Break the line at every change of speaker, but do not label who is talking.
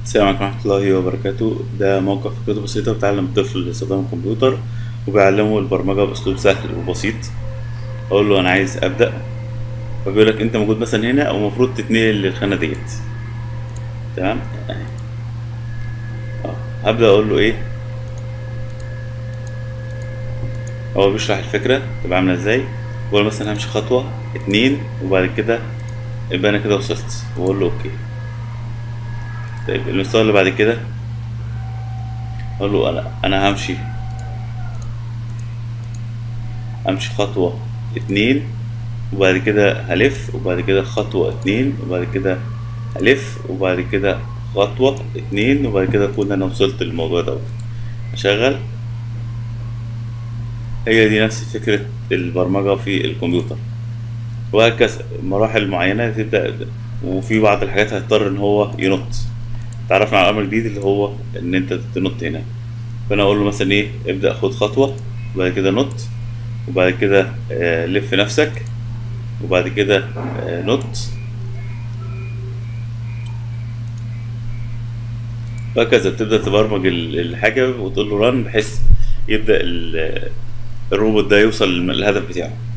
السلام عليكم ورحمة الله وبركاته ده موقع فكرته بسيطة بتعلم الطفل استخدام الكمبيوتر وبيعلمه البرمجة بأسلوب سهل وبسيط أقول له أنا عايز أبدأ فبيقول لك أنت موجود مثلا هنا أو المفروض تتنقل للخانة ديت تمام أهي. أه. هبدأ أقول له إيه هو بيشرح الفكرة تبقى عاملة إزاي بقول له مثلا همشي خطوة اتنين وبعد كده يبقى أنا كده وصلت وأقول له أوكي طيب المستوى اللي بعد كده اقول له انا انا همشي همشي خطوة اتنين وبعد كده هلف وبعد كده خطوة اتنين وبعد كده هلف وبعد كده خطوة اتنين وبعد كده اكون انا وصلت للموضوع دوت اشغل هي دي نفس فكرة البرمجة في الكمبيوتر وهكذا مراحل معينة تبدأ وفي بعض الحاجات هيضطر ان هو ينط تعرفنا على امر جديد اللي هو ان انت تنط هنا فانا اقول له مثلا ايه ابدا خد خطوه وبعد كده نط وبعد كده آه لف نفسك وبعد كده آه نط وهكذا تبدا تبرمج ال- الحاجه وتقول له رن بحيث يبدا ال- الروبوت ده يوصل للهدف بتاعه